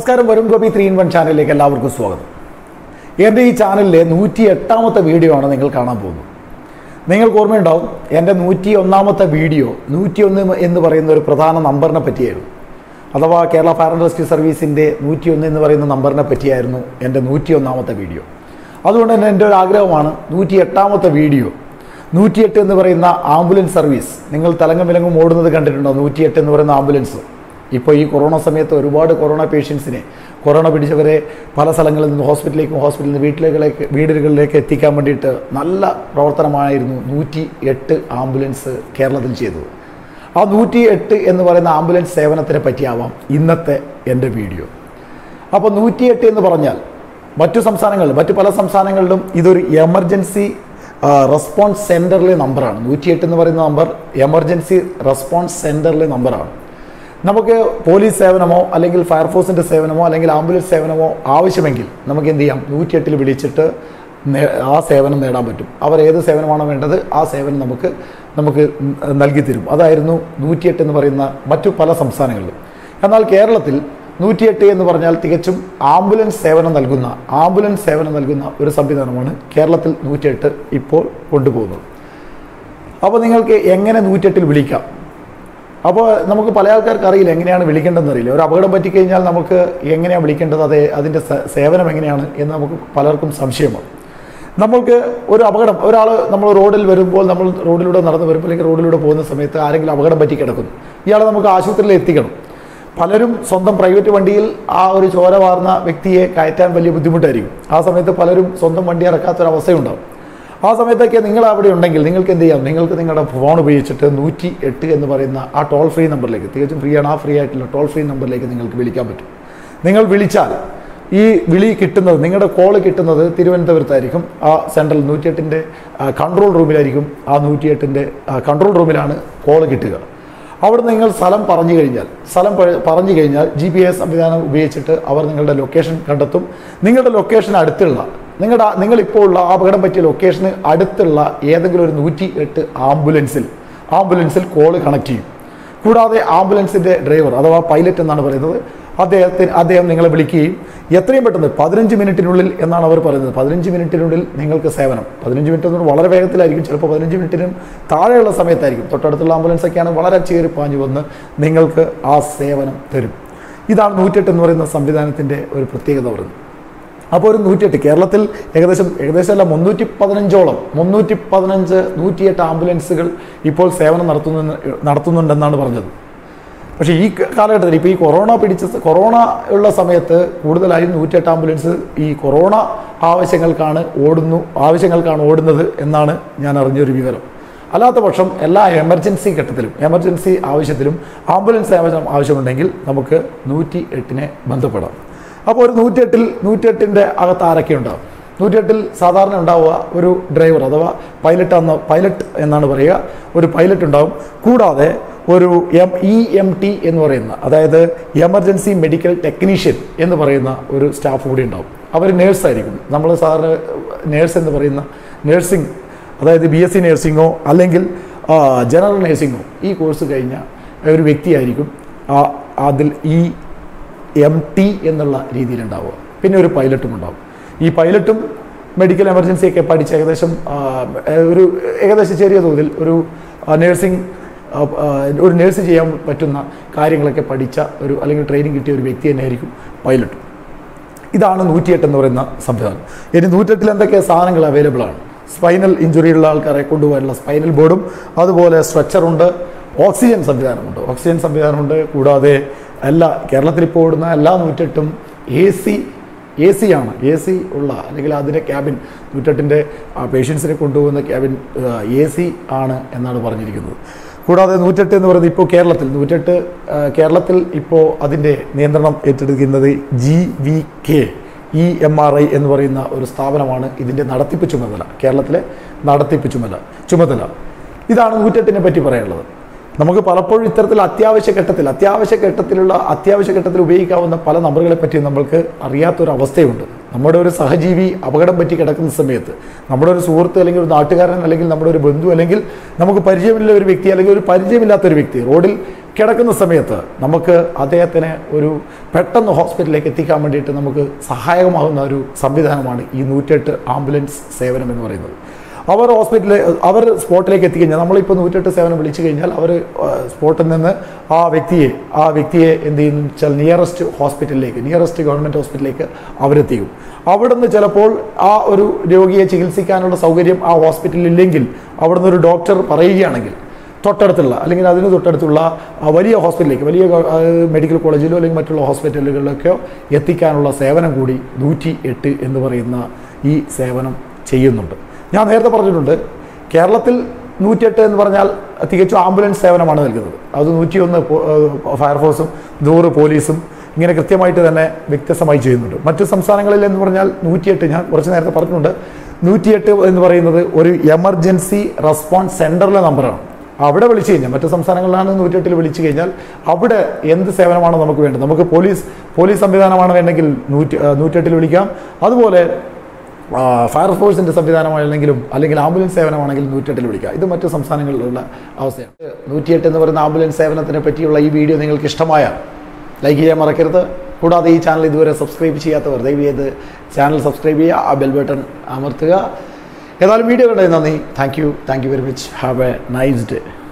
നമസ്കാരം വരും Gopi three in one ചാനലിലേക്ക് എല്ലാവർക്കും സ്വാഗതം എൻ്റെ ഈ ചാനലിലെ നൂറ്റി എട്ടാമത്തെ വീഡിയോ ആണ് നിങ്ങൾ കാണാൻ പോകുന്നത് നിങ്ങൾക്ക് ഓർമ്മയുണ്ടാവും എൻ്റെ നൂറ്റി ഒന്നാമത്തെ വീഡിയോ നൂറ്റി ഒന്ന് എന്ന് പറയുന്ന ഒരു പ്രധാന നമ്പറിനെ പറ്റിയായിരുന്നു അഥവാ കേരള ഫയർ ആൻഡ് റെസ്ക്യൂ സർവീസിൻ്റെ നൂറ്റി ഒന്ന് എന്ന് പറയുന്ന നമ്പറിനെ പറ്റിയായിരുന്നു എൻ്റെ നൂറ്റി ഒന്നാമത്തെ വീഡിയോ അതുകൊണ്ട് തന്നെ എൻ്റെ ഒരു ആഗ്രഹമാണ് നൂറ്റി എട്ടാമത്തെ വീഡിയോ നൂറ്റിയെട്ട് എന്ന് പറയുന്ന ആംബുലൻസ് സർവീസ് നിങ്ങൾ തലങ്ങും വിലങ്ങും ഓടുന്നത് കണ്ടിട്ടുണ്ടോ നൂറ്റിയെട്ട് എന്ന് പറയുന്ന ആംബുലൻസ് ഇപ്പോൾ ഈ കൊറോണ സമയത്ത് ഒരുപാട് കൊറോണ പേഷ്യൻസിനെ കൊറോണ പിടിച്ചവരെ പല സ്ഥലങ്ങളിൽ നിന്ന് ഹോസ്പിറ്റലിലേക്കും ഹോസ്പിറ്റലിൽ നിന്ന് വീട്ടിലേക്ക് വീടുകളിലേക്ക് എത്തിക്കാൻ വേണ്ടിയിട്ട് നല്ല പ്രവർത്തനമായിരുന്നു നൂറ്റി എട്ട് ആംബുലൻസ് കേരളത്തിൽ ചെയ്തത് ആ നൂറ്റി എട്ട് എന്ന് പറയുന്ന ആംബുലൻസ് സേവനത്തിനെ പറ്റിയാവാം ഇന്നത്തെ എൻ്റെ വീഡിയോ അപ്പോൾ നൂറ്റിയെട്ട് എന്ന് പറഞ്ഞാൽ മറ്റു സംസ്ഥാനങ്ങളിൽ മറ്റു പല സംസ്ഥാനങ്ങളിലും ഇതൊരു എമർജൻസി റെസ്പോൺസ് സെൻറ്ററിലെ നമ്പറാണ് നൂറ്റിയെട്ട് എന്ന് പറയുന്ന നമ്പർ എമർജൻസി റെസ്പോൺസ് സെൻറ്ററിലെ നമ്പറാണ് നമുക്ക് പോലീസ് സേവനമോ അല്ലെങ്കിൽ ഫയർഫോഴ്സിൻ്റെ സേവനമോ അല്ലെങ്കിൽ ആംബുലൻസ് സേവനമോ ആവശ്യമെങ്കിൽ നമുക്ക് എന്ത് ചെയ്യാം നൂറ്റിയെട്ടിൽ വിളിച്ചിട്ട് നേ- ആ സേവനം നേടാൻ പറ്റും അവർ ഏത് സേവനമാണോ വേണ്ടത് ആ സേവനം നമുക്ക് നമുക്ക് നൽകി തരും അതായിരുന്നു നൂറ്റിയെട്ട് എന്ന് പറയുന്ന മറ്റു പല സംസ്ഥാനങ്ങളിലും എന്നാൽ കേരളത്തിൽ നൂറ്റിയെട്ട് എന്ന് പറഞ്ഞാൽ തികച്ചും ആംബുലൻസ് സേവനം നൽകുന്ന ആംബുലൻസ് സേവനം നൽകുന്ന ഒരു സംവിധാനമാണ് കേരളത്തിൽ നൂറ്റിയെട്ട് ഇപ്പോൾ കൊണ്ടുപോകുന്നത് അപ്പോൾ നിങ്ങൾക്ക് എങ്ങനെ നൂറ്റെട്ടിൽ വിളിക്കാം അപ്പോൾ നമുക്ക് പല ആൾക്കാർക്ക് അറിയില്ല എങ്ങനെയാണ് വിളിക്കേണ്ടതെന്ന് അറിയില്ല ഒരു അപകടം പറ്റിക്കഴിഞ്ഞാൽ നമുക്ക് എങ്ങനെയാണ് വിളിക്കേണ്ടത് അത് അതിൻ്റെ സ- സേവനം എങ്ങനെയാണ് എന്ന് നമുക്ക് പലർക്കും സംശയമാണ് നമ്മൾക്ക് ഒരു അപകടം ഒരാൾ നമ്മൾ റോഡിൽ വരുമ്പോൾ നമ്മൾ റോഡിലൂടെ നടന്നു വരുമ്പോൾ അല്ലെങ്കിൽ റോഡിലൂടെ പോകുന്ന സമയത്ത് ആരെങ്കിലും അപകടം പറ്റി കിടക്കുന്നു ഇയാളെ നമുക്ക് ആശുപത്രിയിൽ എത്തിക്കണം പലരും സ്വന്തം പ്രൈവറ്റ് വണ്ടിയിൽ ആ ഒരു ചോര വാർന്ന വ്യക്തിയെ കയറ്റാൻ വലിയ ബുദ്ധിമുട്ടായിരിക്കും ആ സമയത്ത് പലരും സ്വന്തം വണ്ടി ഇറക്കാത്തൊരവസ്ഥയുണ്ടാവും ആ സമയത്തൊക്കെ നിങ്ങൾ അവിടെ ഉണ്ടെങ്കിൽ നിങ്ങൾക്ക് എന്ത് ചെയ്യാം നിങ്ങൾക്ക് നിങ്ങളുടെ ഫോൺ ഉപയോഗിച്ചിട്ട് നൂറ്റി എട്ട് എന്ന് പറയുന്ന ആ ടോൾ ഫ്രീ നമ്പറിലേക്ക് തികച്ചും ഫ്രീ ആണ് ആ ഫ്രീ ആയിട്ടുള്ള ടോൾ ഫ്രീ നമ്പറിലേക്ക് നിങ്ങൾക്ക് വിളിക്കാൻ പറ്റും നിങ്ങൾ വിളിച്ചാൽ ഈ വിളി കിട്ടുന്നത് നിങ്ങളുടെ കോൾ കിട്ടുന്നത് തിരുവനന്തപുരത്തായിരിക്കും ആ സെൻട്രൽ നൂറ്റിയെട്ടിൻ്റെ കൺട്രോൾ റൂമിലായിരിക്കും ആ നൂറ്റിയെട്ടിൻ്റെ കൺട്രോൾ റൂമിലാണ് കോൾ കിട്ടുക അവിടെ നിങ്ങൾ സ്ഥലം പറഞ്ഞു കഴിഞ്ഞാൽ സ്ഥലം പ- പറഞ്ഞു കഴിഞ്ഞാൽ ജി പി എസ് സംവിധാനം ഉപയോഗിച്ചിട്ട് അവർ നിങ്ങളുടെ ലൊക്കേഷൻ കണ്ടെത്തും നിങ്ങളുടെ ലൊക്കേഷൻ അടുത്തുള്ള നിങ്ങളുടെ നിങ്ങളിപ്പോൾ ഉള്ള ആ അപകടം പറ്റിയ ലൊക്കേഷന് അടുത്തുള്ള ഏതെങ്കിലും ഒരു നൂറ്റി എട്ട് ആംബുലൻസിൽ ആംബുലൻസിൽ കോള് കണക്ട് ചെയ്യും കൂടാതെ ആംബുലൻസിൻ്റെ ഡ്രൈവർ അഥവാ പൈലറ്റ് എന്നാണ് പറയുന്നത് അദ്ദേഹത്തിന് അദ്ദേഹം നിങ്ങളെ വിളിക്കുകയും എത്രയും പെട്ടെന്ന് പതിനഞ്ച് മിനിറ്റിനുള്ളിൽ എന്നാണ് അവർ പറയുന്നത് പതിനഞ്ച് മിനിറ്റിനുള്ളിൽ നിങ്ങൾക്ക് സേവനം പതിനഞ്ച് മിനിറ്റ് എന്ന് പറഞ്ഞാൽ വളരെ വേഗത്തിലായിരിക്കും ചിലപ്പോൾ പതിനഞ്ച് മിനിറ്റിനും താഴെയുള്ള സമയത്തായിരിക്കും തൊട്ടടുത്തുള്ള ആംബുലൻസ് ഒക്കെയാണ് വളരെ ചേറി പാഞ്ഞു വന്ന് നിങ്ങൾക്ക് ആ സേവനം തരും ഇതാണ് നൂറ്റെട്ട് എന്ന് പറയുന്ന സംവിധാനത്തിൻ്റെ ഒരു പ്രത്യേകത പറയുന്നത് അപ്പോൾ ഒരു നൂറ്റിയെട്ട് കേരളത്തിൽ ഏകദേശം ഏകദേശം അല്ല മുന്നൂറ്റി പതിനഞ്ചോളം മുന്നൂറ്റി പതിനഞ്ച് നൂറ്റിയെട്ട് ആംബുലൻസുകൾ ഇപ്പോൾ സേവനം നടത്തുന്ന നടത്തുന്നുണ്ടെന്നാണ് പറഞ്ഞത് പക്ഷേ ഈ ക- കാലഘട്ടത്തിൽ ഇപ്പോൾ ഈ കൊറോണ പിടിച്ച സ- കൊറോണ ഉള്ള സമയത്ത് കൂടുതലായും നൂറ്റെട്ട് ആംബുലൻസ് ഈ കൊറോണ ആവശ്യങ്ങൾക്കാണ് ഓടുന്നു ആവശ്യങ്ങൾക്കാണ് ഓടുന്നത് എന്നാണ് ഞാൻ അറിഞ്ഞൊരു വിവരം അല്ലാത്ത പക്ഷം എല്ലാ എമർജൻസി ഘട്ടത്തിലും എമർജൻസി ആവശ്യത്തിലും ആംബുലൻസ് ആവശ്യം ആവശ്യമുണ്ടെങ്കിൽ നമുക്ക് നൂറ്റി എട്ടിനെ ബന്ധപ്പെടാം അപ്പോൾ ഒരു നൂറ്റിയെട്ടിൽ നൂറ്റിയെട്ടിൻ്റെ അകത്ത് ആരൊക്കെ ഉണ്ടാവും നൂറ്റിയെട്ടിൽ സാധാരണ ഉണ്ടാവുക ഒരു ഡ്രൈവർ അഥവാ പൈലറ്റ് എന്ന പൈലറ്റ് എന്നാണ് പറയുക ഒരു പൈലറ്റ് ഉണ്ടാവും കൂടാതെ ഒരു എം ഇ എം ടി എന്ന് പറയുന്ന അതായത് എമർജൻസി മെഡിക്കൽ ടെക്നീഷ്യൻ എന്ന് പറയുന്ന ഒരു സ്റ്റാഫ് കൂടി ഉണ്ടാവും അവർ നേഴ്സായിരിക്കും നമ്മൾ സാധാരണ നേഴ്സ് എന്ന് പറയുന്ന നേഴ്സിംഗ് അതായത് ബി എസ് സി നേഴ്സിങ്ങോ അല്ലെങ്കിൽ ആ, ജനറൽ നേഴ്സിങ്ങോ ഈ കോഴ്സ് കഴിഞ്ഞ ഒരു വ്യക്തിയായിരിക്കും ആ അതിൽ ഈ എം ടി എന്നുള്ള രീതിയിലുണ്ടാവുക പിന്നെ ഒരു പൈലറ്റും ഉണ്ടാവും ഈ പൈലറ്റും മെഡിക്കൽ എമർജൻസി ഒക്കെ പഠിച്ച് ഏകദേശം ആ, ഒരു ഏകദേശം ചെറിയ തോതിൽ ഒരു നേഴ്സിംഗ് ഒരു നേഴ്സ് ചെയ്യാൻ പറ്റുന്ന കാര്യങ്ങളൊക്കെ പഠിച്ച ഒരു അല്ലെങ്കിൽ ട്രെയിനിങ് കിട്ടിയ ഒരു വ്യക്തി തന്നെയായിരിക്കും പൈലറ്റ് ഇതാണ് നൂറ്റിയെട്ട് എന്ന് പറയുന്ന സംവിധാനം ഇനി നൂറ്റെട്ടിൽ എന്തൊക്കെ സാധനങ്ങൾ അവൈലബിൾ ആണ് സ്പൈനൽ ഇഞ്ചുറി ഉള്ള ആൾക്കാരെ കൊണ്ടുപോകാനുള്ള സ്പൈനൽ ബോർഡും അതുപോലെ സ്ട്രെച്ചറുണ്ട് ഓക്സിജൻ സംവിധാനമുണ്ട് ഓക്സിജൻ സംവിധാനമുണ്ട് കൂടാതെ എല്ലാ കേരളത്തിൽ ഇപ്പോൾ ഓടുന്ന എല്ലാ നൂറ്റെട്ടും എ സി എ സി ആണ് എ സി ഉള്ള അല്ലെങ്കിൽ അതിൻ്റെ ക്യാബിൻ നൂറ്റെട്ടിൻ്റെ പേഷ്യൻസിനെ കൊണ്ടുപോകുന്ന ക്യാബിൻ എ സി ആണ് എന്നാണ് പറഞ്ഞിരിക്കുന്നത് കൂടാതെ നൂറ്റെട്ട് എന്ന് പറയുന്നത് ഇപ്പോൾ കേരളത്തിൽ നൂറ്റെട്ട് ആ, കേരളത്തിൽ ഇപ്പോൾ അതിൻ്റെ നിയന്ത്രണം ഏറ്റെടുക്കുന്നത് G V K E M R I എന്ന് പറയുന്ന ഒരു സ്ഥാപനമാണ് ഇതിൻ്റെ നടത്തിപ്പ് ചുമതല കേരളത്തിലെ നടത്തിപ്പ് ചുമതല ചുമതല ഇതാണ് നൂറ്റെട്ടിനെ പറ്റി പറയാനുള്ളത് നമുക്ക് പലപ്പോഴും ഇത്തരത്തിൽ അത്യാവശ്യ ഘട്ടത്തിൽ അത്യാവശ്യ ഘട്ടത്തിലുള്ള അത്യാവശ്യ ഘട്ടത്തിൽ ഉപയോഗിക്കാവുന്ന പല നമ്പറുകളെ പറ്റി നമ്മൾക്ക് അറിയാത്തൊരു അവസ്ഥയുണ്ട് നമ്മുടെ ഒരു സഹജീവി അപകടം പറ്റി കിടക്കുന്ന സമയത്ത് നമ്മുടെ ഒരു സുഹൃത്ത് അല്ലെങ്കിൽ ഒരു നാട്ടുകാരൻ അല്ലെങ്കിൽ നമ്മുടെ ഒരു ബന്ധു അല്ലെങ്കിൽ നമുക്ക് പരിചയമില്ല ഒരു വ്യക്തി അല്ലെങ്കിൽ ഒരു പരിചയമില്ലാത്ത ഒരു വ്യക്തി റോഡിൽ കിടക്കുന്ന സമയത്ത് നമുക്ക് അദ്ദേഹത്തിന് ഒരു പെട്ടെന്ന് ഹോസ്പിറ്റലിലേക്ക് എത്തിക്കാൻ വേണ്ടിയിട്ട് നമുക്ക് സഹായകമാകുന്ന ഒരു സംവിധാനമാണ് ഈ നൂറ്റെട്ട് ആംബുലൻസ് സേവനം എന്ന് പറയുന്നത് അവർ ഹോസ്പിറ്റലിൽ അവർ സ്പോട്ടിലേക്ക് എത്തിക്കഴിഞ്ഞാൽ നമ്മളിപ്പോൾ നൂറ്റെട്ട് സേവനം വിളിച്ചു കഴിഞ്ഞാൽ അവർ സ്പോട്ടിൽ നിന്ന് ആ വ്യക്തിയെ ആ വ്യക്തിയെ എന്ത് ചെയ്യുന്നു വെച്ചാൽ നിയറസ്റ്റ് ഹോസ്പിറ്റലിലേക്ക് നിയറസ്റ്റ് ഗവൺമെൻറ് ഹോസ്പിറ്റലിലേക്ക് അവരെത്തിക്കും അവിടുന്ന് ചിലപ്പോൾ ആ ഒരു രോഗിയെ ചികിത്സിക്കാനുള്ള സൗകര്യം ആ ഹോസ്പിറ്റലിൽ ഇല്ലെങ്കിൽ അവിടുന്ന് ഒരു ഡോക്ടർ പറയുകയാണെങ്കിൽ തൊട്ടടുത്തുള്ള അല്ലെങ്കിൽ അതിന് തൊട്ടടുത്തുള്ള ആ വലിയ ഹോസ്പിറ്റലിലേക്ക് വലിയ ഗവ- ആ, മെഡിക്കൽ കോളേജിലോ അല്ലെങ്കിൽ മറ്റുള്ള ഹോസ്പിറ്റലുകളിലൊക്കെയോ എത്തിക്കാനുള്ള സേവനം കൂടി നൂറ്റി എട്ട് എന്ന് പറയുന്ന ഈ സേവനം ചെയ്യുന്നുണ്ട് ഞാൻ നേരത്തെ പറഞ്ഞിട്ടുണ്ട് കേരളത്തിൽ നൂറ്റിയെട്ട് എന്ന് പറഞ്ഞാൽ തികച്ചും ആംബുലൻസ് സേവനമാണ് നൽകുന്നത് അത് നൂറ്റിയൊന്ന് പോ- ആ, ഫയർഫോഴ്സും നൂറ് പോലീസും ഇങ്ങനെ കൃത്യമായിട്ട് തന്നെ വ്യത്യസ്തമായി ചെയ്യുന്നുണ്ട് മറ്റു സംസ്ഥാനങ്ങളിൽ എന്ന് പറഞ്ഞാൽ നൂറ്റിയെട്ട് ഞാൻ കുറച്ച് നേരത്തെ പറഞ്ഞിട്ടുണ്ട് നൂറ്റിയെട്ട് എന്ന് പറയുന്നത് ഒരു എമർജൻസി റെസ്പോൺസ് സെൻറ്ററിലെ നമ്പറാണ് അവിടെ വിളിച്ചു കഴിഞ്ഞാൽ മറ്റു സംസ്ഥാനങ്ങളിലാണ് നൂറ്റെട്ടിൽ വിളിച്ചു കഴിഞ്ഞാൽ അവിടെ എന്ത് സേവനമാണ് നമുക്ക് വേണ്ടത് നമുക്ക് പോലീസ് പോലീസ് സംവിധാനമാണ് വേണ്ടെങ്കിൽ നൂറ്റി ആ, നൂറ്റെട്ടിൽ വിളിക്കാം അതുപോലെ ആ, ഫയർഫോഴ്സിൻ്റെ സംവിധാനമാണെങ്കിലും അല്ലെങ്കിൽ ആംബുലൻസ് സേവനമാണെങ്കിലും നൂറ്റെട്ടിൽ വിളിക്കാം ഇത് മറ്റു സംസ്ഥാനങ്ങളിലുള്ള അവസ്ഥയാണ് നൂറ്റിയെട്ട് എന്ന് പറയുന്ന ആംബുലൻസ് സേവനത്തിനെ പറ്റിയുള്ള ഈ വീഡിയോ നിങ്ങൾക്ക് ഇഷ്ടമായ ലൈക്ക് ചെയ്യാൻ മറക്കരുത് കൂടാതെ ഈ ചാനൽ ഇതുവരെ സബ്സ്ക്രൈബ് ചെയ്യാത്തവർ ദയവ് ചെയ്ത് ചാനൽ സബ്സ്ക്രൈബ് ചെയ്യുക ആ ബെൽ ബട്ടൺ അമർത്തുക ഏതായാലും വീഡിയോ കണ്ടതിന് നന്ദി thank you thank you very much have a nice day